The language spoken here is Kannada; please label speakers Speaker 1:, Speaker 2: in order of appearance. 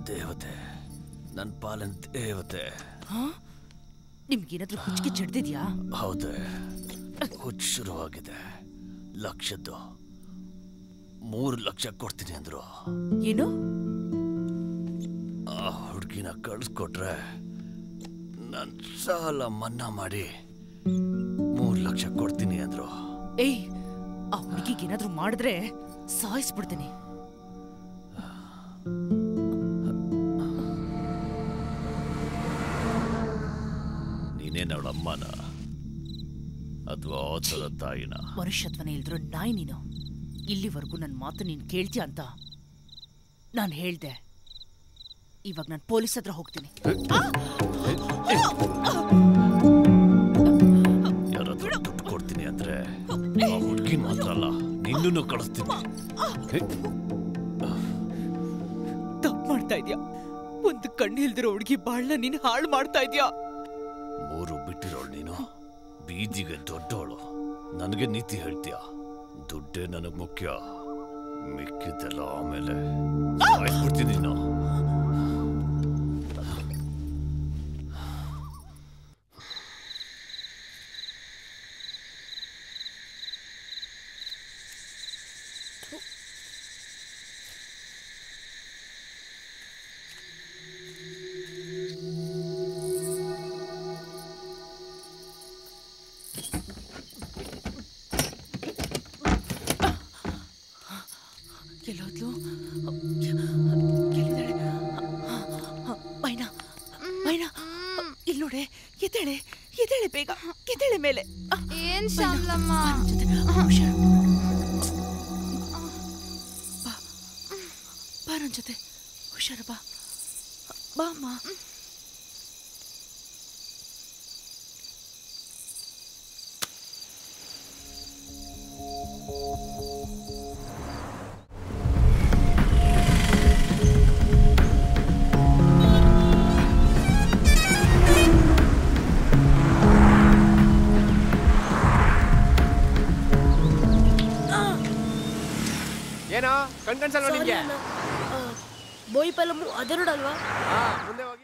Speaker 1: ದೇವತೆ ನನ್ನ ಪಾಲನ್ ದೇವತೆ
Speaker 2: ಹಾ ನಿಮ್ಗೇನಾದ್ರೂ ಹುಚ್ಚಿಗೆ ಚಿಡ್ದಿದ್ಯಾ
Speaker 1: ಹೌದೇ ಹುಚ್ಚು ಶುರುವಾಗಿದೆ ಲಕ್ಷದ್ದು ಮೂರು ಲಕ್ಷ ಕೊಡ್ತೀನಿ ಅಂದ್ರು
Speaker 2: ಏನು
Speaker 1: ಆ ಹುಡುಗಿನ ಕಳಿಸ್ಕೊಟ್ರೆ ನನ್ನ ಸಾಲ ಮನ್ನಾ ಮಾಡಿ ಮೂರು ಲಕ್ಷ ಕೊಡ್ತೀನಿ ಅಂದ್ರು
Speaker 2: ಏಯ್ ಆ ಹುಡುಗಿಗೆ ಏನಾದ್ರೂ ಮಾಡಿದ್ರೆ ಸಾಯಿಸ್ಬಿಡ್ತೀನಿ
Speaker 1: ನೀನೇನು ಅವಳ ಅಮ್ಮನ ಅಥವಾ ಆತನ ತಾಯಿನ
Speaker 2: ಮನುಷ್ಯತ್ವನೇ ಇಲ್ದಿರೋ ನಾಯಿ ನೀನು ಇಲ್ಲಿವರೆಗೂ ನನ್ನ ಮಾತು ನೀನು ಕೇಳ್ತೀಯ ಅಂತ ನಾನು ಹೇಳ್ದೆ ಇವಾಗ ನಾನು ಪೊಲೀಸ್ ಹತ್ರ ಹೋಗ್ತೀನಿ
Speaker 1: ಯಾರಾದ್ರೂ ದುಡ್ಡು ಕೊಡ್ತೀನಿ ಅಂದ್ರೆ ಆ ಹುಡುಗಿನ ಮಾತ್ರ ಅಲ್ಲ ನಿನ್ನೂ ಕಳಿಸ್ತೀನಿ ಹೇ,
Speaker 2: ತಪ್ಪು ಮಾಡ್ತಾ ಇದ್ಯಾ ಒಂದು ಕಣ್ಣು ಇಲ್ದಿರೋ ಹುಡುಗಿ ಬಾಳ್ನ ನೀನು ಹಾಳು ಮಾಡ್ತಾ ಇದ್ಯಾ
Speaker 1: ಮೂರು ಬಿಟ್ಟಿರೋಳು ನೀನು ಬೀದಿಗೆ ದೊಡ್ಡವಳು ನನಗೆ ನೀತಿ ಹೇಳ್ತೀಯ ದುಡ್ಡೇ ನನಗೆ ಮುಖ್ಯ ಮಿಕ್ಕಿದ್ದೆಲ್ಲ ಆಮೇಲೆ ಸಾಯಿಸ್ಬಿಡ್ತೀನಿ ನೀನು
Speaker 2: ಎಲ್ಲೋದ್ಲು ಎಲ್ಲಿದ್ದಾಳೆ ಮೈನಾ ಮೈನಾ ಇಲ್ಲಿ ನೋಡೆ ಎದ್ದೇಳೆ ಎದ್ದೇಳೆ ಬೇಗ ಎದ್ದೇಳೆ ಮೇಲೆ
Speaker 3: ಏನ್ ಶ್ಯಾಮ್ಲಮ್ಮ
Speaker 2: ಹುಷಾರು ಬಾ ಬಾ ನನ್ ಜೊತೆ ಹುಷಾರು ಬಾ ಬಾ ಅಮ್ಮ
Speaker 4: ಏನೋ ಕಣ್ ಕನ್ಸಲ್ವಾ ನಿಂಗೆ
Speaker 5: ಬೋಯಿ ಪಲಮು ಅದೇ ರೋಡ್ ಅಲ್ವಾ
Speaker 4: ಹಾ ಮುಂದೆ ಹೋಗಿ